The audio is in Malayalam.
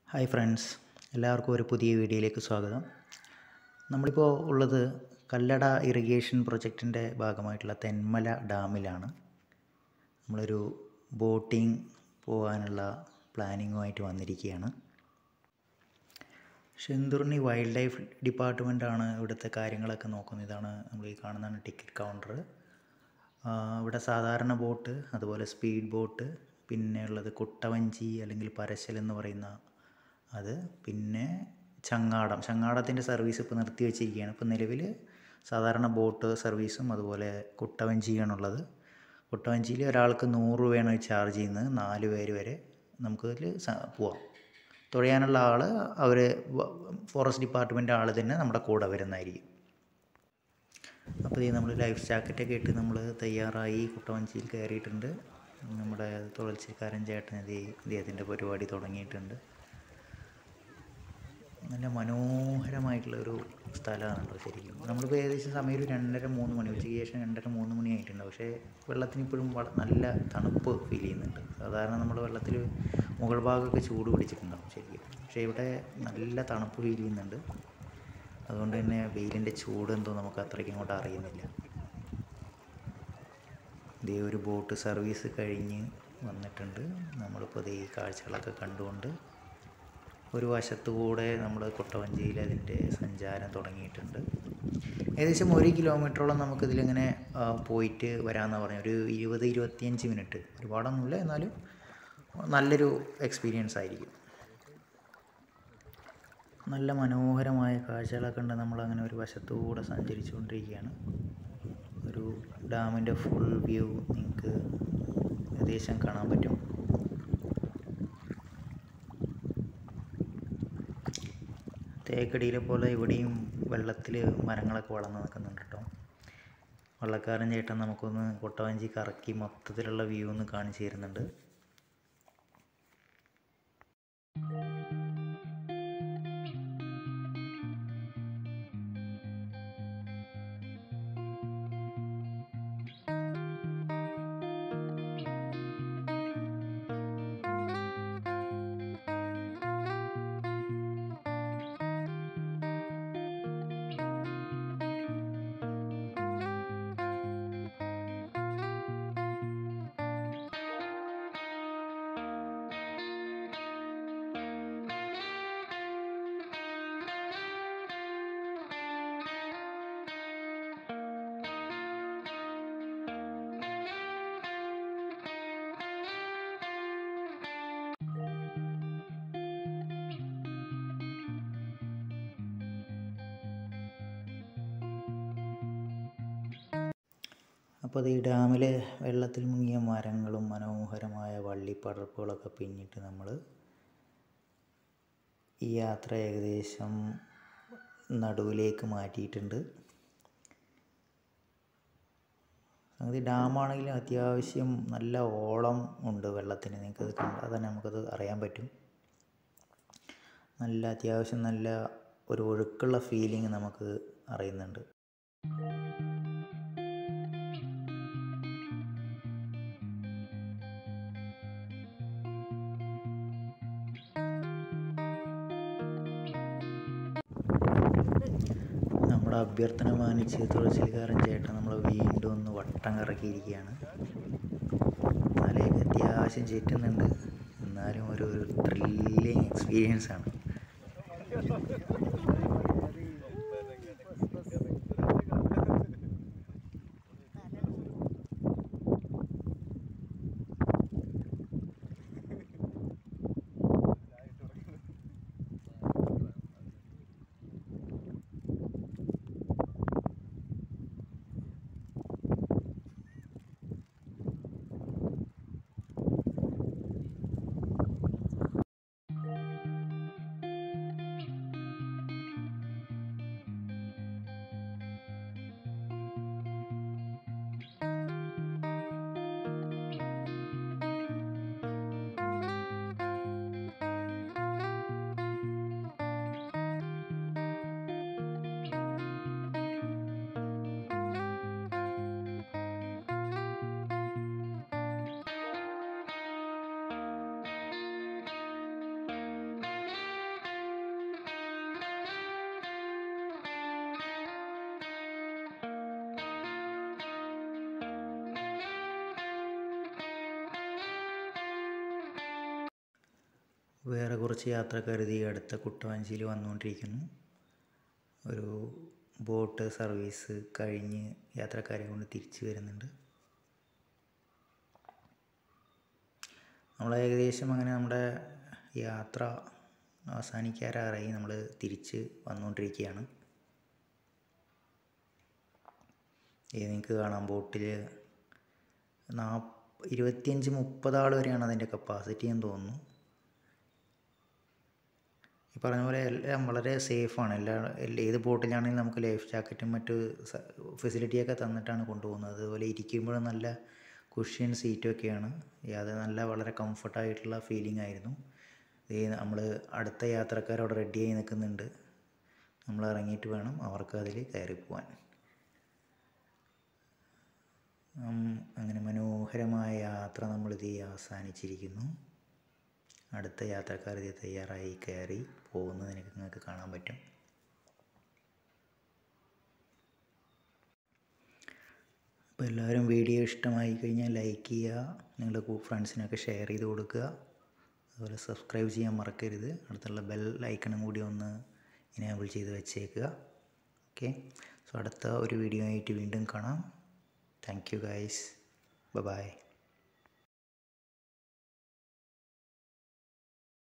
ഹായ് ഫ്രണ്ട്സ് എല്ലാവർക്കും ഒരു പുതിയ വീഡിയോയിലേക്ക് സ്വാഗതം നമ്മളിപ്പോൾ ഉള്ളത് കല്ലട ഇറിഗേഷൻ പ്രൊജക്റ്റിൻ്റെ ഭാഗമായിട്ടുള്ള തെന്മല ഡാമിലാണ് നമ്മളൊരു ബോട്ടിംഗ് പോകാനുള്ള പ്ലാനിങ്ങുമായിട്ട് വന്നിരിക്കുകയാണ് ഷെന്തുർണി വൈൽഡ് ലൈഫ് ഡിപ്പാർട്ട്മെൻറ്റാണ് ഇവിടുത്തെ കാര്യങ്ങളൊക്കെ നോക്കുന്നത് ഇതാണ് നമ്മൾ ഈ കാണുന്നതാണ് ടിക്കറ്റ് കൗണ്ടർ ഇവിടെ സാധാരണ ബോട്ട് അതുപോലെ സ്പീഡ് ബോട്ട് പിന്നെ ഉള്ളത് കുട്ടവഞ്ചി അല്ലെങ്കിൽ പരശൽ എന്ന് പറയുന്ന അത് പിന്നെ ചങ്ങാടം ചങ്ങാടത്തിൻ്റെ സർവീസ് ഇപ്പോൾ നിർത്തി വെച്ചിരിക്കുകയാണ് ഇപ്പോൾ നിലവിൽ സാധാരണ ബോട്ട് സർവീസും അതുപോലെ കുട്ടവഞ്ചിയാണുള്ളത് കുട്ടവഞ്ചിയിൽ ഒരാൾക്ക് നൂറ് രൂപയാണ് ചാർജ് ചെയ്യുന്നത് നാല് പേര് വരെ നമുക്ക് ഇതിൽ പോവാം തുഴയാനുള്ള ആൾ അവർ ഫോറസ്റ്റ് ഡിപ്പാർട്ട്മെൻ്റ് ആൾ തന്നെ നമ്മുടെ കൂടെ വരുന്നതായിരിക്കും അപ്പോൾ ഈ നമ്മൾ ലൈഫ് ജാക്കറ്റൊക്കെ ഇട്ട് നമ്മൾ തയ്യാറായി കുട്ടവഞ്ചിയിൽ കയറിയിട്ടുണ്ട് നമ്മുടെ തുഴച്ചിക്കാരൻ ചേട്ടൻ ഇത് ഇദ്ദേഹത്തിൻ്റെ പരിപാടി തുടങ്ങിയിട്ടുണ്ട് നല്ല മനോഹരമായിട്ടുള്ളൊരു സ്ഥലമാണല്ലോ ശരിക്കും നമ്മളിപ്പോൾ ഏകദേശം സമയം ഒരു രണ്ടര മൂന്ന് മണി ഉച്ചയ്ക്ക് ശേഷം രണ്ടര മൂന്ന് മണി ആയിട്ടുണ്ട് പക്ഷേ വെള്ളത്തിന് ഇപ്പോഴും നല്ല തണുപ്പ് ഫീൽ ചെയ്യുന്നുണ്ട് സാധാരണ നമ്മൾ വെള്ളത്തിൽ മുകൾ ഭാഗമൊക്കെ ചൂട് പിടിച്ചിട്ടുണ്ടാവും ശരിക്കും പക്ഷേ ഇവിടെ നല്ല തണുപ്പ് ഫീൽ ചെയ്യുന്നുണ്ട് അതുകൊണ്ട് തന്നെ വെയിലിൻ്റെ ചൂട് എന്തോ നമുക്ക് അത്രയ്ക്ക് അങ്ങോട്ട് അറിയുന്നില്ല ഇതേ ഒരു ബോട്ട് സർവീസ് കഴിഞ്ഞ് വന്നിട്ടുണ്ട് നമ്മളിപ്പോൾ ഇതേ ഈ കാഴ്ചകളൊക്കെ കണ്ടുകൊണ്ട് ഒരു വശത്തുകൂടെ നമ്മൾ കൊട്ടവഞ്ചിയിൽ അതിൻ്റെ സഞ്ചാരം തുടങ്ങിയിട്ടുണ്ട് ഏകദേശം ഒരു കിലോമീറ്ററോളം നമുക്കിതിലിങ്ങനെ പോയിട്ട് വരാമെന്ന് പറഞ്ഞു ഒരു ഇരുപത് ഇരുപത്തിയഞ്ച് മിനിറ്റ് ഒരുപാടൊന്നുമില്ല എന്നാലും നല്ലൊരു എക്സ്പീരിയൻസ് ആയിരിക്കും നല്ല മനോഹരമായ കാഴ്ചകളൊക്കെ ഉണ്ട് നമ്മളങ്ങനെ ഒരു വശത്തുകൂടെ സഞ്ചരിച്ചുകൊണ്ടിരിക്കുകയാണ് ഒരു ഡാമിൻ്റെ ഫുൾ വ്യൂ നിങ്ങൾക്ക് ഏകദേശം കാണാൻ പറ്റും തേക്കടിയിലെ പോലെ ഇവിടെയും വെള്ളത്തിൽ മരങ്ങളൊക്കെ വളർന്നു നിൽക്കുന്നുണ്ട് കേട്ടോ വള്ളക്കാരൻ ചേട്ടൻ നമുക്കൊന്ന് കൊട്ടവഞ്ചി കറക്കി മൊത്തത്തിലുള്ള വ്യൂ ഒന്ന് കാണിച്ചു തരുന്നുണ്ട് അപ്പോൾ അത് ഈ ഡാമിലെ വെള്ളത്തിൽ മുങ്ങിയ മരങ്ങളും മനോഹരമായ വള്ളിപ്പടർപ്പുകളൊക്കെ പിന്നിട്ട് നമ്മൾ ഈ യാത്ര ഏകദേശം നടുവിലേക്ക് മാറ്റിയിട്ടുണ്ട് സംഗതി ഡാമാണെങ്കിലും അത്യാവശ്യം നല്ല ഓളം ഉണ്ട് വെള്ളത്തിന് നിങ്ങൾക്കത് കണ്ടാൽ തന്നെ നമുക്കത് അറിയാൻ പറ്റും നല്ല അത്യാവശ്യം നല്ല ഒരു ഒഴുക്കുള്ള ഫീലിംഗ് നമുക്ക് അറിയുന്നുണ്ട് നമ്മുടെ അഭ്യർത്ഥന മാനിച്ച് തുളസിക്കാരൻ ചേട്ടൻ നമ്മൾ വീണ്ടും ഒന്ന് വട്ടം കറക്കിയിരിക്കുകയാണ് തലയൊക്കെ അത്യാവശ്യം ചുറ്റുന്നുണ്ട് എന്നാലും ഒരു ഒരു ത്രില്ലിങ് എക്സ്പീരിയൻസ് ആണ് വേറെ കുറച്ച് യാത്രക്കാർ ഈ അടുത്ത കുട്ടവഞ്ചിയിൽ വന്നുകൊണ്ടിരിക്കുന്നു ഒരു ബോട്ട് സർവീസ് കഴിഞ്ഞ് യാത്രക്കാരെ കൊണ്ട് തിരിച്ചു വരുന്നുണ്ട് നമ്മൾ ഏകദേശം അങ്ങനെ നമ്മുടെ യാത്ര അവസാനിക്കാറായി നമ്മൾ തിരിച്ച് വന്നുകൊണ്ടിരിക്കുകയാണ് ഇത് നിങ്ങൾക്ക് കാണാം ബോട്ടിൽ നാ ഇരുപത്തിയഞ്ച് മുപ്പത് ആൾ വരെയാണ് അതിൻ്റെ കപ്പാസിറ്റി എന്ന് തോന്നുന്നു ഈ പറഞ്ഞ പോലെ എല്ലാം വളരെ സേഫാണ് എല്ലാ എല്ലാ- ഏത് ബോട്ടിലാണെങ്കിലും നമുക്ക് ലൈഫ് ജാക്കറ്റും മറ്റ് ഫെസിലിറ്റിയൊക്കെ തന്നിട്ടാണ് കൊണ്ടുപോകുന്നത് അതുപോലെ ഇരിക്കുമ്പോഴും നല്ല കുഷ്യൻ സീറ്റൊക്കെയാണ് അത് നല്ല വളരെ കംഫർട്ടായിട്ടുള്ള ഫീലിംഗ് ആയിരുന്നു ഈ നമ്മൾ അടുത്ത യാത്രക്കാർ അവിടെ റെഡിയായി നിൽക്കുന്നുണ്ട് നമ്മൾ ഇറങ്ങിയിട്ട് വേണം അവർക്ക് അതിൽ കയറി പോകാൻ ഉം, അങ്ങനെ മനോഹരമായ യാത്ര നമ്മളിത് അവസാനിച്ചിരിക്കുന്നു അടുത്ത യാത്രക്കാർ ഇത് തയ്യാറായി കയറി പോകുന്നത് എനിക്ക് നിങ്ങൾക്ക് കാണാൻ പറ്റും അപ്പോൾ എല്ലാവരും വീഡിയോ ഇഷ്ടമായി കഴിഞ്ഞാൽ ലൈക്ക് ചെയ്യുക നിങ്ങളുടെ ഫ്രണ്ട്സിനൊക്കെ ഷെയർ ചെയ്ത് കൊടുക്കുക അതുപോലെ സബ്സ്ക്രൈബ് ചെയ്യാൻ മറക്കരുത് അടുത്തുള്ള ബെൽ ഐക്കണും കൂടി ഒന്ന് ഇനേബിൾ ചെയ്ത് വെച്ചേക്കുക ഓക്കെ സോ അടുത്ത ഒരു വീഡിയോ ആയിട്ട് വീണ്ടും കാണാം താങ്ക് യു ഗൈസ് ബൈ